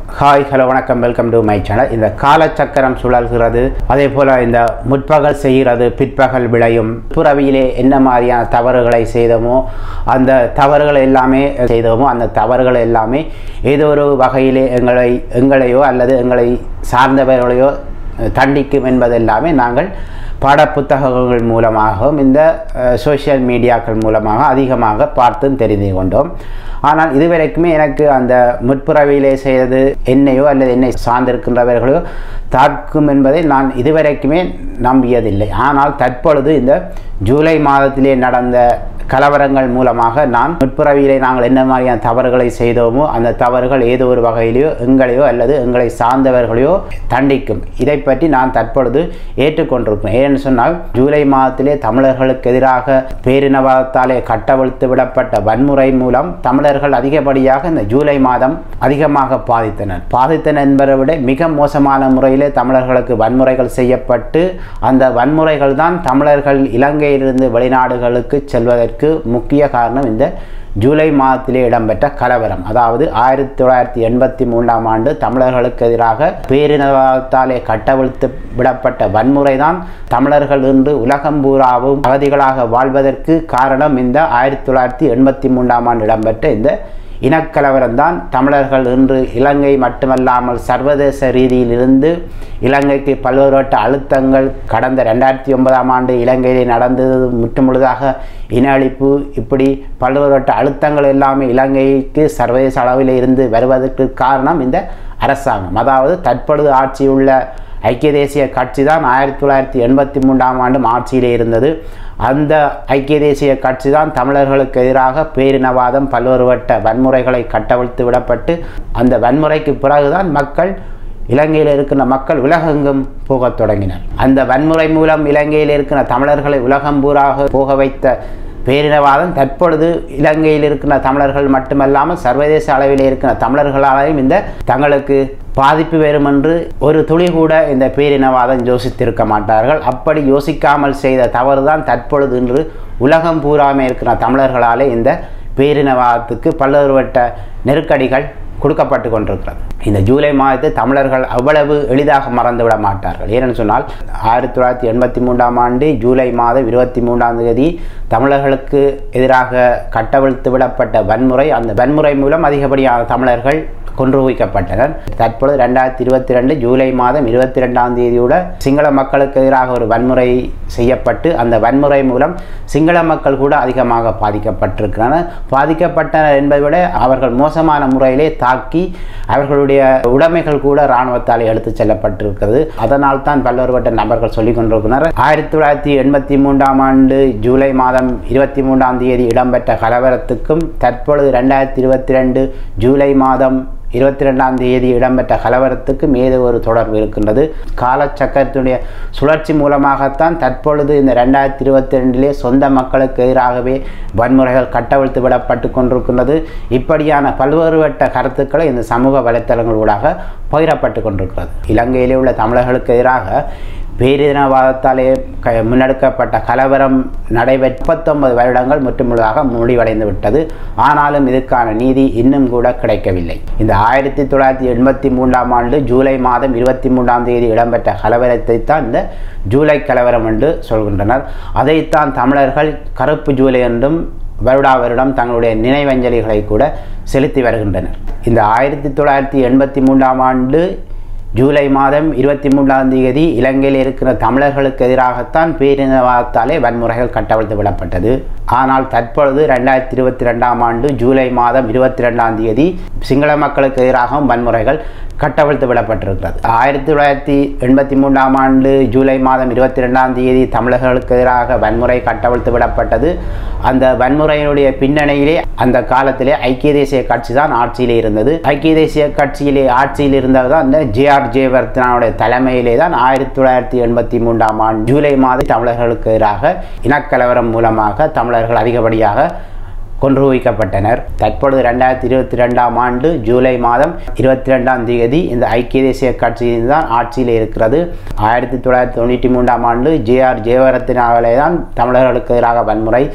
hi hello வணக்கம் welcome to my channel இந்த காலச்சக்கரம் சுழல்கிறது அதே போல் இந்த முற்பகல் செய்கிறது பிற்பகல் விளையும் புறவியிலே என்ன மாதிரியான தவறுகளை செய்தோமோ அந்த தவறுகள் எல்லாமே செய்தோமோ அந்த தவறுகள் எல்லாமே ஏதோ ஒரு வகையிலே எங்களை எங்களையோ அல்லது எங்களை சார்ந்தவர்களையோ தண்டிக்கும் என்பதெல்லாமே நாங்கள் பாடப்புத்தகங்கள் மூலமாகவும் இந்த சோஷியல் மீடியாக்கள் மூலமாக அதிகமாக பார்த்தும் தெரிந்து கொண்டோம் ஆனால் இதுவரைக்குமே எனக்கு அந்த முற்புறவிலே செய்தது என்னையோ அல்லது என்னை சார்ந்திருக்கின்றவர்களோ தாக்கும் என்பதை நான் இதுவரைக்குமே நம்பியதில்லை ஆனால் தற்பொழுது இந்த ஜூலை மாதத்திலே நடந்த கலவரங்கள் மூலமாக நான் முற்புறவியிலே நாங்கள் என்ன மாதிரியான தவறுகளை செய்தோமோ அந்த தவறுகள் ஏதோ ஒரு வகையிலையோ எங்களையோ அல்லது எங்களை சார்ந்தவர்களையோ தண்டிக்கும் இதை பற்றி நான் தற்பொழுது ஏற்றுக்கொண்டிருக்கிறேன் ஏன்னு சொன்னால் ஜூலை மாதத்திலே தமிழர்களுக்கு எதிராக பேரினவாதத்தாலே கட்டவிழ்த்து விடப்பட்ட வன்முறை மூலம் தமிழர்கள் அதிகப்படியாக இந்த ஜூலை மாதம் அதிகமாக பாதித்தனர் பாதித்தனர் என்பதை விட மிக மோசமான முறையிலே தமிழர்களுக்கு வன்முறைகள் செய்யப்பட்டு அந்த வன்முறைகள் தான் தமிழர்கள் இலங்கையிலிருந்து வெளிநாடுகளுக்கு செல்வதற்கு முக்கிய காரணம் இந்த ஜூலை மாதத்திலே இடம்பெற்ற கலவரம் அதாவது ஆயிரத்தி தொள்ளாயிரத்தி எண்பத்தி மூன்றாம் ஆண்டு தமிழர்களுக்கு எதிராக பேரினவாதத்தாலே கட்டவிழ்த்து விடப்பட்ட வன்முறை தான் தமிழர்கள் இன்று உலகம் பூராவும் அகதிகளாக வாழ்வதற்கு காரணம் இந்த ஆயிரத்தி தொள்ளாயிரத்தி எண்பத்தி மூன்றாம் ஆண்டு இடம்பெற்ற இந்த இனக்கலவரம் தான் தமிழர்கள் இன்று இலங்கை மட்டுமல்லாமல் சர்வதேச ரீதியிலிருந்து இலங்கைக்கு பல்வேறுபட்ட அழுத்தங்கள் கடந்த ரெண்டாயிரத்தி ஒன்பதாம் ஆண்டு இலங்கையிலே நடந்தது முற்றுமுழுதாக இன அழிப்பு இப்படி பல்வேறுபட்ட அழுத்தங்கள் எல்லாமே இலங்கைக்கு சர்வதேச அளவில் இருந்து வருவதற்கு காரணம் இந்த அரசாங்கம் அதாவது தற்பொழுது ஆட்சியுள்ள ஐக்கிய தேசிய கட்சி தான் ஆயிரத்தி தொள்ளாயிரத்தி எண்பத்தி மூன்றாம் ஆண்டும் ஆட்சியிலே இருந்தது அந்த ஐக்கிய தேசிய கட்சி தான் தமிழர்களுக்கு எதிராக பேரினவாதம் பல்வேறுபட்ட வன்முறைகளை கட்டவிழ்த்து விடப்பட்டு அந்த வன்முறைக்கு பிறகுதான் மக்கள் இலங்கையில் இருக்கிற மக்கள் உலகெங்கும் போகத் தொடங்கினர் அந்த வன்முறை மூலம் இலங்கையில் இருக்கிற தமிழர்களை உலகம் பூராக போக வைத்த பேரினவாதம் தற்பொழுது இலங்கையில் இருக்கிற தமிழர்கள் மட்டுமல்லாமல் சர்வதேச அளவில் இருக்கிற தமிழர்களாலையும் இந்த தங்களுக்கு பாதிப்பு வரும் என்று ஒரு துளி கூட இந்த பேரினவாதம் யோசித்திருக்க மாட்டார்கள் அப்படி யோசிக்காமல் செய்த தவறு தான் தற்பொழுது இன்று உலகம் பூராமே இருக்கிற தமிழர்களாலே இந்த பேரினவாதத்துக்கு பல்வேறுபட்ட நெருக்கடிகள் கொடுக்கப்பட்டு கொண்டிருக்கிறது இந்த ஜூலை மாதத்தை தமிழர்கள் அவ்வளவு எளிதாக மறந்துவிட மாட்டார்கள் ஏனென்று சொன்னால் ஆயிரத்தி தொள்ளாயிரத்தி எண்பத்தி மூன்றாம் ஆண்டு ஜூலை மாதம் இருபத்தி மூன்றாம் தேதி தமிழர்களுக்கு எதிராக கட்டவிழ்த்து விடப்பட்ட வன்முறை அந்த வன்முறை மூலம் அதிகப்படியான தமிழர்கள் கொன்று குவிக்கப்பட்டனர் தற்பொழுது ரெண்டாயிரத்தி இருபத்தி ரெண்டு ஜூலை மாதம் இருபத்தி ரெண்டாம் தேதியோட சிங்கள மக்களுக்கு எதிராக ஒரு வன்முறை செய்யப்பட்டு அந்த வன்முறை மூலம் சிங்கள மக்கள் கூட அதிகமாக பாதிக்கப்பட்டிருக்கிறனர் பாதிக்கப்பட்டனர் என்பதை விட அவர்கள் மோசமான முறையிலே தாக்கி அவர்களுடைய உடைமைகள் கூட இராணுவத்தால் எடுத்துச் செல்லப்பட்டிருக்கிறது அதனால் தான் பல்வேறுபட்ட நபர்கள் சொல்லிக் கொண்டிருக்கிறார் ஆயிரத்தி தொள்ளாயிரத்தி எண்பத்தி மூன்றாம் ஆண்டு ஜூலை மாதம் இருபத்தி மூன்றாம் தேதி இடம்பெற்ற கலவரத்துக்கும் தற்பொழுது ரெண்டாயிரத்தி இருபத்தி ரெண்டு ஜூலை மாதம் இருபத்தி ரெண்டாம் தேதி இடம்பெற்ற கலவரத்துக்கும் ஏதோ ஒரு தொடர்பு இருக்கின்றது காலச்சக்கரத்தினுடைய சுழற்சி மூலமாகத்தான் தற்பொழுது இந்த ரெண்டாயிரத்தி இருபத்தி ரெண்டிலே சொந்த மக்களுக்கு எதிராகவே வன்முறைகள் கட்டவிழ்த்து விடப்பட்டு கொண்டிருக்கின்றது இப்படியான பல்வேறுபட்ட கருத்துக்களை இந்த சமூக வலைத்தளங்களூடாக பகிரப்பட்டு கொண்டிருக்கிறது இலங்கையிலே உள்ள தமிழர்களுக்கு எதிராக பேரினவாதத்தாலே க முன்னெடுக்கப்பட்ட கலவரம் நடைபெற்ற முப்பத்தொன்பது வருடங்கள் முற்றுமுழுதாக முடிவடைந்து விட்டது ஆனாலும் இதுக்கான நீதி இன்னும் கூட கிடைக்கவில்லை இந்த ஆயிரத்தி தொள்ளாயிரத்தி எண்பத்தி மூன்றாம் ஆண்டு ஜூலை மாதம் இருபத்தி மூன்றாம் தேதி இடம்பெற்ற கலவரத்தை தான் இந்த ஜூலை கலவரம் என்று சொல்கின்றனர் அதைத்தான் தமிழர்கள் கருப்பு ஜூலை என்றும் வருடா வருடம் தங்களுடைய நினைவஞ்சலிகளை கூட செலுத்தி வருகின்றனர் இந்த ஆயிரத்தி தொள்ளாயிரத்தி எண்பத்தி மூன்றாம் ஆண்டு ஜூலை மாதம் இருபத்தி மூன்றாம் தேதி இலங்கையில் இருக்கிற தமிழர்களுக்கு எதிராகத்தான் பேரினவாதத்தாலே வன்முறைகள் கட்டவிழ்த்து விடப்பட்டது ஆனால் தற்பொழுது ரெண்டாயிரத்தி இருபத்தி ரெண்டாம் ஆண்டு ஜூலை மாதம் இருபத்தி ரெண்டாம் தேதி சிங்கள மக்களுக்கு எதிராகவும் வன்முறைகள் கட்டவிழ்த்து விடப்பட்டிருக்கிறது ஆயிரத்தி தொள்ளாயிரத்தி எண்பத்தி மூன்றாம் ஆண்டு ஜூலை மாதம் இருபத்தி ரெண்டாம் தேதி தமிழர்களுக்கு எதிராக வன்முறை கட்டவிழ்த்து விடப்பட்டது அந்த வன்முறையினுடைய பின்னணியிலே அந்த காலத்திலே ஐக்கிய தேசிய கட்சி தான் ஆட்சியிலே இருந்தது ஐக்கிய தேசிய கட்சியிலே ஆட்சியில் இருந்தவர் தான் இந்த ஜே ஆர் ஜெயவர்த்தனாவுடைய தலைமையிலே தான் ஆயிரத்தி தொள்ளாயிரத்தி எண்பத்தி மூன்றாம் ஆண்டு ஜூலை மாதம் தமிழர்களுக்கு எதிராக இனக்கலவரம் மூலமாக தமிழர்கள் அதிகப்படியாக கொன்று குவிக்கப்பட்டனர் தற்பொழுது ரெண்டாயிரத்தி இருபத்தி ரெண்டாம் ஆண்டு ஜூலை மாதம் இருபத்தி ரெண்டாம் தேதி இந்த ஐக்கிய தேசிய கட்சியின் தான் ஆட்சியில் இருக்கிறது ஆயிரத்தி தொள்ளாயிரத்தி தொண்ணூற்றி மூன்றாம் ஆண்டு ஜே ஆர் ஜெயவரத்தினாலே தான் தமிழர்களுக்கு எதிராக வன்முறை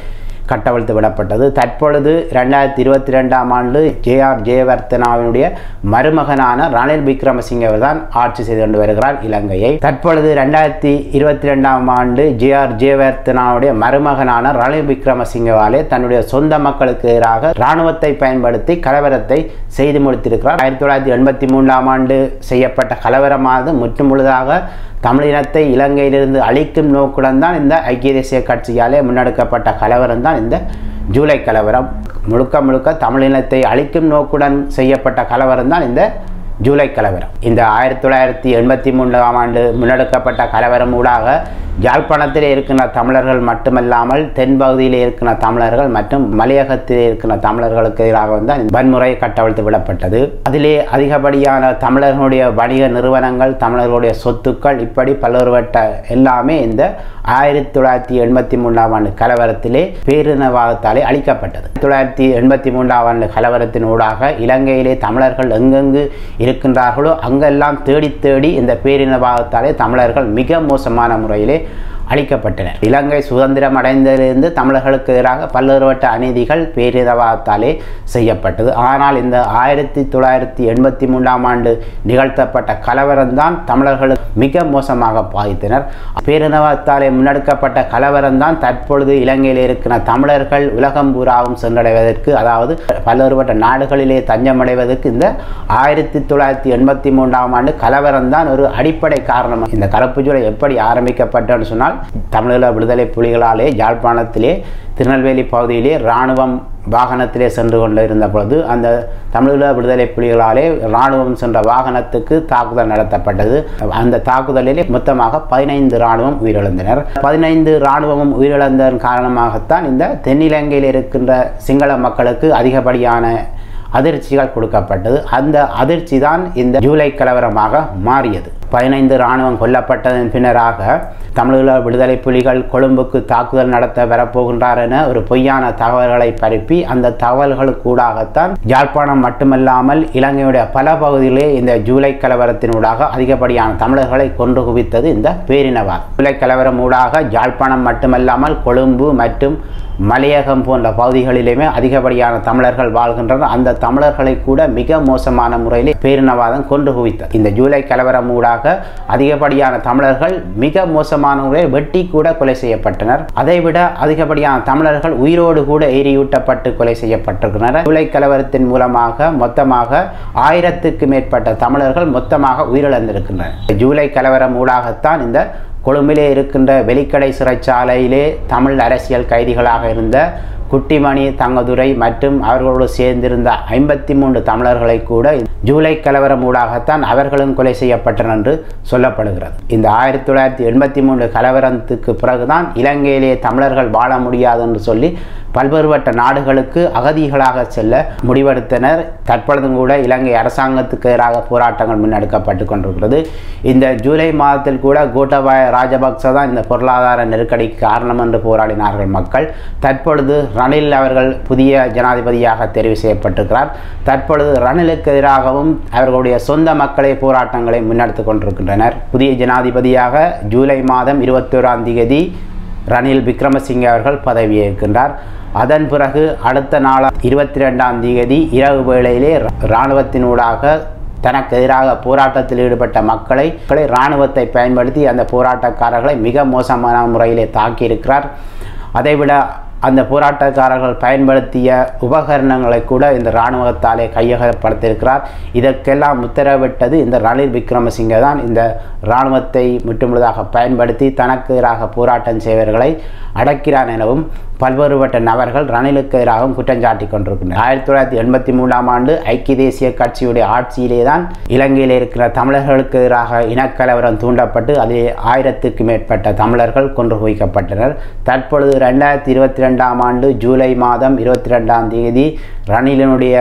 கட்டவிழ்த்து விடப்பட்டது தற்பொழுது ரெண்டாயிரத்தி இருபத்தி ரெண்டாம் ஆண்டு ஜே ஆர் ஜெயவர்த்தனாவினுடைய மருமகனான ரணில் விக்ரமசிங்கே தான் ஆட்சி செய்து கொண்டு வருகிறார் இலங்கையை தற்பொழுது ரெண்டாயிரத்தி இருபத்தி ரெண்டாம் ஆண்டு ஜே ஆர் ஜெயவர்த்தனாவுடைய மருமகனான ரணில் விக்ரமசிங்கவாலே தன்னுடைய சொந்த மக்களுக்கு எதிராக இராணுவத்தை பயன்படுத்தி கலவரத்தை செய்து முடித்திருக்கிறார் ஆயிரத்தி தொள்ளாயிரத்தி எண்பத்தி மூன்றாம் ஆண்டு செய்யப்பட்ட கலவரமானது முற்றுமுழுதாக தமிழினத்தை இலங்கையிலிருந்து அழிக்கும் நோக்குடன் தான் இந்த ஐக்கிய தேசிய கட்சியாலே முன்னெடுக்கப்பட்ட கலவரம் தான் இந்த ஜூலை கலவரம் முழுக்க முழுக்க தமிழினத்தை அழிக்கும் நோக்குடன் செய்யப்பட்ட கலவரம் தான் இந்த ஜூலை கலவரம் இந்த ஆயிரத்தி தொள்ளாயிரத்தி எண்பத்தி மூன்றாம் ஆண்டு முன்னெடுக்கப்பட்ட கலவரம் ஊடாக யாழ்ப்பாணத்திலே இருக்கின்ற தமிழர்கள் மட்டுமல்லாமல் தென்பகுதியிலே இருக்கின்ற தமிழர்கள் மற்றும் மலையகத்திலே இருக்கின்ற தமிழர்களுக்கு எதிராக வந்து இந்த வன்முறை கட்டவிழ்த்து விடப்பட்டது அதிலே அதிகப்படியான தமிழர்களுடைய வணிக நிறுவனங்கள் தமிழர்களுடைய சொத்துக்கள் இப்படி பல்வேறுபட்ட எல்லாமே இந்த ஆயிரத்தி தொள்ளாயிரத்தி எண்பத்தி மூன்றாம் ஆண்டு கலவரத்திலே பேரினவாதத்தாலே அளிக்கப்பட்டது தொள்ளாயிரத்தி எண்பத்தி மூன்றாம் ஆண்டு கலவரத்தின் ஊடாக இலங்கையிலே தமிழர்கள் எங்கெங்கு இருக்கின்றார்களோ அங்கெல்லாம் தேடி தேடி இந்த பேரினவாதத்தாலே தமிழர்கள் மிக மோசமான முறையிலே அளிக்கப்பட்டனர் இலங்கை சுதந்திரம் அடைந்ததிலிருந்து தமிழர்களுக்கு எதிராக பல்வேறுபட்ட அநீதிகள் பேரினவாதத்தாலே செய்யப்பட்டது ஆனால் இந்த ஆயிரத்தி தொள்ளாயிரத்தி எண்பத்தி மூன்றாம் ஆண்டு நிகழ்த்தப்பட்ட கலவரம்தான் தமிழர்களுக்கு மிக மோசமாக பாதித்தனர் பேரினவாதத்தாலே முன்னெடுக்கப்பட்ட கலவரம்தான் தற்பொழுது இலங்கையில் இருக்கிற தமிழர்கள் உலகம் பூராவும் சென்றடைவதற்கு அதாவது பல்வேறுபட்ட நாடுகளிலே தஞ்சமடைவதற்கு இந்த ஆயிரத்தி தொள்ளாயிரத்தி எண்பத்தி மூன்றாம் ஆண்டு கலவரம் தான் ஒரு அடிப்படை காரணம் இந்த கலப்பு ஜூலை எப்படி ஆரம்பிக்கப்பட்டன்னு சொன்னால் தமிழீழ விடுதலை புலிகளாலே யாழ்ப்பாணத்திலே திருநெல்வேலி பகுதியிலே இராணுவம் வாகனத்திலே சென்று கொண்டு இருந்த பொழுது அந்த தமிழீழ விடுதலை புலிகளாலே இராணுவம் சென்ற வாகனத்துக்கு தாக்குதல் நடத்தப்பட்டது அந்த தாக்குதலிலே மொத்தமாக பதினைந்து இராணுவம் உயிரிழந்தனர் பதினைந்து இராணுவமும் உயிரிழந்ததன் காரணமாகத்தான் இந்த தென்னிலங்கையில் இருக்கின்ற சிங்கள மக்களுக்கு அதிகப்படியான அதிர்ச்சிகள் கொடுக்கப்பட்டது அந்த அதிர்ச்சி தான் இந்த ஜூலை கலவரமாக மாறியது பதினைந்து இராணுவம் கொல்லப்பட்டதன் பின்னராக தமிழீழ விடுதலை புலிகள் கொழும்புக்கு தாக்குதல் நடத்த வரப்போகின்றார் என ஒரு பொய்யான தகவல்களை பரப்பி அந்த தகவல்களுக்கூடாகத்தான் யாழ்ப்பாணம் மட்டுமல்லாமல் இலங்கையுடைய பல பகுதிகளிலே இந்த ஜூலை கலவரத்தினூடாக அதிகப்படியான தமிழர்களை கொன்று குவித்தது இந்த பேரினவாதம் ஜூலை கலவரம் ஊடாக யாழ்ப்பாணம் மட்டுமல்லாமல் கொழும்பு மற்றும் மலையகம் போன்ற பகுதிகளிலுமே அதிகப்படியான தமிழர்கள் வாழ்கின்றனர் அந்த தமிழர்களை கூட மிக மோசமான முறையில் பேரினவாதம் கொண்டு குவித்தது இந்த ஜூலை கலவரம் ஊடாக அதிகப்படியான தமிழர்கள் மிக மோசமான முறையில் வெட்டி கூட கொலை செய்யப்பட்டனர் அதைவிட அதிகப்படியான தமிழர்கள் உயிரோடு கூட எரியூட்டப்பட்டு கொலை செய்யப்பட்டிருக்கின்றனர் ஜூலை கலவரத்தின் மூலமாக மொத்தமாக ஆயிரத்துக்கு மேற்பட்ட தமிழர்கள் மொத்தமாக உயிரிழந்திருக்கின்றனர் ஜூலை கலவரம் ஊடாகத்தான் இந்த கொழும்பிலே இருக்கின்ற வெலிக்கடை சிறைச்சாலையிலே தமிழ் அரசியல் கைதிகளாக இருந்த குட்டிமணி தங்கதுரை மற்றும் அவர்களோடு சேர்ந்திருந்த ஐம்பத்தி மூன்று தமிழர்களை கூட ஜூலை கலவரம் ஊடாகத்தான் அவர்களும் கொலை செய்யப்பட்டனர் என்று சொல்லப்படுகிறது இந்த ஆயிரத்தி தொள்ளாயிரத்தி எண்பத்தி மூன்று கலவரத்துக்கு பிறகுதான் இலங்கையிலே தமிழர்கள் வாழ முடியாது என்று சொல்லி பல்வேறுபட்ட நாடுகளுக்கு அகதிகளாக செல்ல முடிவெடுத்தனர் தற்பொழுதும் கூட இலங்கை அரசாங்கத்துக்கு எதிராக போராட்டங்கள் முன்னெடுக்கப்பட்டு கொண்டிருக்கிறது இந்த ஜூலை மாதத்தில் கூட கோட்டபாய ராஜபக்ச தான் இந்த பொருளாதார நெருக்கடிக்கு காரணம் என்று போராடினார்கள் மக்கள் தற்பொழுது ரணில் அவர்கள் புதிய ஜனாதிபதியாக தெரிவு செய்யப்பட்டிருக்கிறார் தற்பொழுது ரணிலுக்கு எதிராகவும் அவர்களுடைய சொந்த மக்களை போராட்டங்களை முன்னெடுத்து கொண்டிருக்கின்றனர் புதிய ஜனாதிபதியாக ஜூலை மாதம் இருபத்தோராம் தேதி ரணில் விக்ரமசிங்கே அவர்கள் பதவியேற்கின்றார் அதன் பிறகு அடுத்த நாள் இருபத்தி ரெண்டாம் தேதி இரவு வேளையிலே இராணுவத்தினூடாக தனக்கு எதிராக போராட்டத்தில் ஈடுபட்ட மக்களை இராணுவத்தை பயன்படுத்தி அந்த போராட்டக்காரர்களை மிக மோசமான முறையிலே தாக்கியிருக்கிறார் அதைவிட அந்த போராட்டக்காரர்கள் பயன்படுத்திய உபகரணங்களை கூட இந்த இராணுவத்தாலே கையகப்படுத்தியிருக்கிறார் இதற்கெல்லாம் உத்தரவிட்டது இந்த ரணில் விக்ரமசிங்கே தான் இந்த இராணுவத்தை முற்றுமுழுதாக பயன்படுத்தி தனக்கு எதிராக போராட்டம் செய்வர்களை அடக்கிறான் எனவும் பல்வேறுபட்ட நபர்கள் ரணிலுக்கு எதிராகவும் குற்றம் சாட்டி கொண்டிருக்கின்றனர் ஆயிரத்தி தொள்ளாயிரத்தி எண்பத்தி மூன்றாம் ஆண்டு ஐக்கிய தேசிய கட்சியுடைய ஆட்சியிலே தான் இலங்கையில் இருக்கிற தமிழர்களுக்கு எதிராக இனக்கலவரம் தூண்டப்பட்டு அதில் ஆயிரத்துக்கு மேற்பட்ட தமிழர்கள் கொன்று குவிக்கப்பட்டனர் தற்பொழுது ரெண்டாயிரத்தி இருபத்தி ரெண்டாம் ஆண்டு ஜூலை மாதம் இருபத்தி ரெண்டாம் தேதி ரணிலினுடைய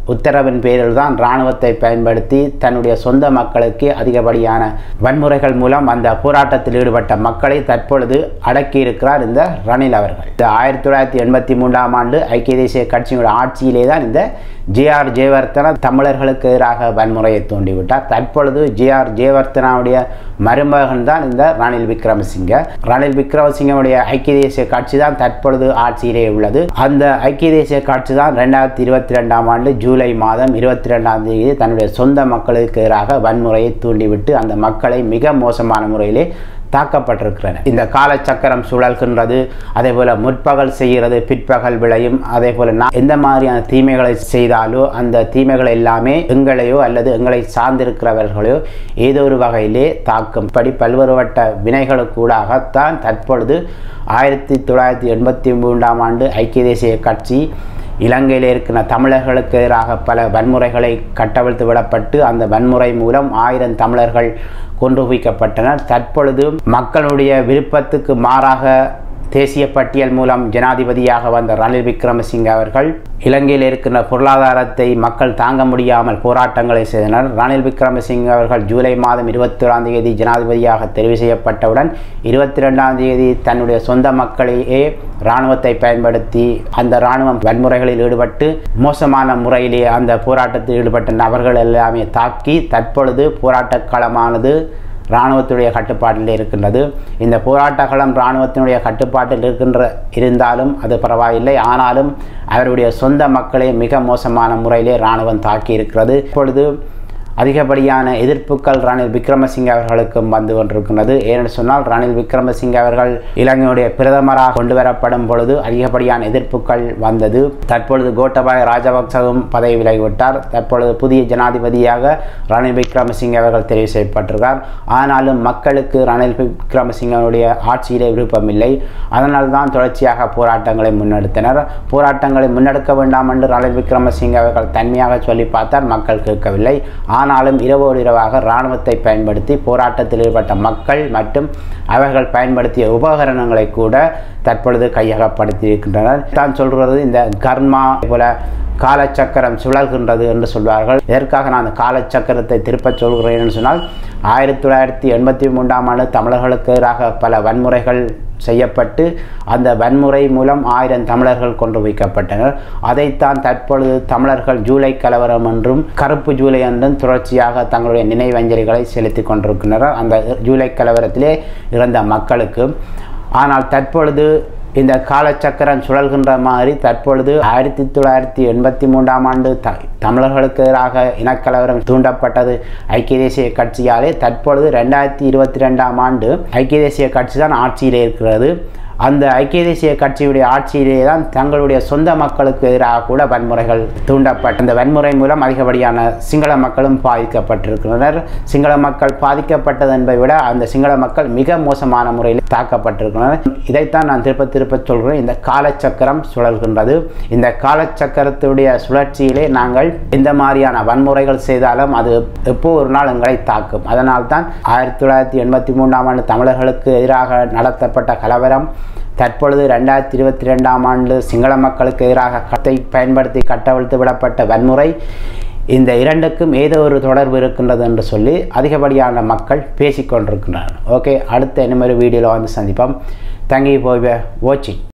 உத்தரவின் பேரில் தான் இராணுவத்தை பயன்படுத்தி தன்னுடைய சொந்த மக்களுக்கு அதிகப்படியான வன்முறைகள் மூலம் அந்த போராட்டத்தில் ஈடுபட்ட மக்களை தற்பொழுது அடக்கியிருக்கிறார் இந்த ரணில் அவர்கள் இந்த ஆயிரத்தி தொள்ளாயிரத்தி எண்பத்தி மூன்றாம் ஆண்டு ஐக்கிய தேசிய கட்சியினுடைய ஆட்சியிலே தான் இந்த ஜேஆர் ஜெயவர்த்தனா தமிழர்களுக்கு எதிராக வன்முறையை தூண்டிவிட்டார் தற்பொழுது ஜேஆர் ஜெயவர்த்தனாவுடைய மருமகன் தான் இந்த ரணில் விக்ரமசிங்க ரணில் விக்ரமசிங்கவுடைய ஐக்கிய தேசிய கட்சி தான் தற்பொழுது ஆட்சியிலே உள்ளது அந்த ஐக்கிய தேசிய கட்சி தான் ரெண்டாயிரத்தி இருபத்தி ரெண்டாம் ஆண்டு ஜூலை மாதம் இருபத்தி ரெண்டாம் தேதி தன்னுடைய சொந்த மக்களுக்கு எதிராக வன்முறையை தூண்டிவிட்டு அந்த மக்களை மிக மோசமான முறையிலே தாக்கப்பட்டிருக்கிறன இந்த காலச்சக்கரம் சுழல்கின்றது அதே போல் முற்பகல் செய்கிறது பிற்பகல் விளையும் அதே போல் நான் எந்த மாதிரியான தீமைகளை செய்தாலோ அந்த தீமைகள் எல்லாமே எங்களையோ அல்லது எங்களை சார்ந்திருக்கிறவர்களையோ ஏதோ ஒரு வகையிலே தாக்கும் படி பல்வேறுபட்ட வினைகளுக்கூடாகத்தான் தற்பொழுது ஆயிரத்தி தொள்ளாயிரத்தி எண்பத்தி மூன்றாம் ஆண்டு ஐக்கிய தேசிய கட்சி இலங்கையில் இருக்கிற தமிழர்களுக்கு எதிராக பல வன்முறைகளை கட்டவிழ்த்து விடப்பட்டு அந்த வன்முறை மூலம் ஆயிரம் தமிழர்கள் கொண்டு குவிக்கப்பட்டனர் தற்பொழுது மக்களுடைய விருப்பத்துக்கு மாறாக தேசிய பட்டியல் மூலம் ஜனாதிபதியாக வந்த ரணில் விக்ரமசிங்க அவர்கள் இலங்கையில் இருக்கின்ற பொருளாதாரத்தை மக்கள் தாங்க முடியாமல் போராட்டங்களை செய்தனர் ரணில் விக்ரமசிங்க அவர்கள் ஜூலை மாதம் இருபத்தி ஓராம் தேதி ஜனாதிபதியாக தெரிவு செய்யப்பட்டவுடன் இருபத்தி ரெண்டாம் தேதி தன்னுடைய சொந்த மக்களையே இராணுவத்தை பயன்படுத்தி அந்த இராணுவம் வன்முறைகளில் ஈடுபட்டு மோசமான முறையிலே அந்த போராட்டத்தில் ஈடுபட்ட நபர்கள் எல்லாமே தாக்கி தற்பொழுது போராட்டக் களமானது இராணுவத்துடைய கட்டுப்பாட்டில் இருக்கின்றது இந்த போராட்ட களம் இராணுவத்தினுடைய கட்டுப்பாட்டில் இருக்கின்ற இருந்தாலும் அது பரவாயில்லை ஆனாலும் அவருடைய சொந்த மக்களை மிக மோசமான முறையிலே இராணுவம் தாக்கி இருக்கிறது இப்பொழுது அதிகப்படியான எதிர்ப்புகள் ரணில் விக்ரமசிங்க அவர்களுக்கும் வந்து கொண்டிருக்கின்றது ஏனென்று சொன்னால் ரணில் விக்ரமசிங்க அவர்கள் இலங்கையுடைய பிரதமராக கொண்டு வரப்படும் பொழுது அதிகப்படியான எதிர்ப்புகள் வந்தது தற்பொழுது கோட்டபாய ராஜபக்சவும் பதவி விலகிவிட்டார் தற்பொழுது புதிய ஜனாதிபதியாக ரணில் விக்ரமசிங்க அவர்கள் தெரிவு செய்யப்பட்டிருக்கார் ஆனாலும் மக்களுக்கு ரணில் விக்ரமசிங்கனுடைய ஆட்சியிலே விருப்பமில்லை அதனால் தான் தொடர்ச்சியாக போராட்டங்களை முன்னெடுத்தனர் போராட்டங்களை முன்னெடுக்க வேண்டாம் என்று ரணில் விக்ரமசிங்க அவர்கள் தன்மையாக சொல்லி பார்த்தார் மக்கள் கேட்கவில்லை ஆனாலும் இரவோடு இரவாக இராணுவத்தை பயன்படுத்தி போராட்டத்தில் ஈடுபட்ட மக்கள் மற்றும் அவர்கள் பயன்படுத்திய உபகரணங்களை கூட தற்பொழுது கையகப்படுத்தி இருக்கின்றனர் தான் சொல்கிறது இந்த கர்மா போல காலச்சக்கரம் சுழல்கின்றது என்று சொல்வார்கள் இதற்காக நான் அந்த காலச்சக்கரத்தை திருப்பச் சொல்கிறேன் என்று சொன்னால் ஆயிரத்தி தொள்ளாயிரத்தி எண்பத்தி மூன்றாம் ஆண்டு தமிழர்களுக்கு எதிராக பல வன்முறைகள் செய்யப்பட்டு அந்த வன்முறை மூலம் ஆயிரம் தமிழர்கள் கொண்டு வைக்கப்பட்டனர் அதைத்தான் தற்பொழுது தமிழர்கள் ஜூலை கலவரம் என்றும் கருப்பு ஜூலை என்றும் தொடர்ச்சியாக தங்களுடைய நினைவஞ்சலிகளை செலுத்தி கொண்டிருக்கின்றனர் அந்த ஜூலை கலவரத்திலே இறந்த மக்களுக்கு ஆனால் தற்பொழுது இந்த காலச்சக்கரம் சுழல்கின்ற மாதிரி தற்பொழுது ஆயிரத்தி தொள்ளாயிரத்தி எண்பத்தி மூன்றாம் ஆண்டு த தமிழர்களுக்கு எதிராக இனக்கலவரம் தூண்டப்பட்டது ஐக்கிய தேசிய கட்சியாலே தற்பொழுது ரெண்டாயிரத்தி இருபத்தி ரெண்டாம் ஆண்டு ஐக்கிய தேசிய கட்சி தான் ஆட்சியில் இருக்கிறது அந்த ஐக்கிய தேசிய கட்சியுடைய ஆட்சியிலே தான் தங்களுடைய சொந்த மக்களுக்கு எதிராக கூட வன்முறைகள் தூண்டப்பட்ட அந்த வன்முறை மூலம் அதிகப்படியான சிங்கள மக்களும் பாதிக்கப்பட்டிருக்கின்றனர் சிங்கள மக்கள் பாதிக்கப்பட்டது என்பதை விட அந்த சிங்கள மக்கள் மிக மோசமான முறையில் தாக்கப்பட்டிருக்கின்றனர் இதைத்தான் நான் திருப்ப திருப்ப சொல்கிறேன் இந்த காலச்சக்கரம் சுழல்கின்றது இந்த காலச்சக்கரத்துடைய சுழற்சியிலே நாங்கள் எந்த மாதிரியான வன்முறைகள் செய்தாலும் அது எப்போ ஒரு நாள் எங்களை தாக்கும் அதனால் தான் ஆயிரத்தி தொள்ளாயிரத்தி எண்பத்தி மூன்றாம் ஆண்டு தமிழர்களுக்கு எதிராக நடத்தப்பட்ட கலவரம் தற்பொழுது ரெண்டாயிரத்தி இருபத்தி ரெண்டாம் ஆண்டு சிங்கள மக்களுக்கு எதிராக கத்தை பயன்படுத்தி கட்டவிழ்த்து விடப்பட்ட வன்முறை இந்த இரண்டுக்கும் ஏதோ ஒரு தொடர்பு இருக்கின்றது என்று சொல்லி அதிகப்படியான மக்கள் பேசிக்கொண்டிருக்கின்றனர் ஓகே அடுத்த இன்னொரு வீடியோவில் வந்து சந்திப்போம் தங்கி போய் வாட்சிங்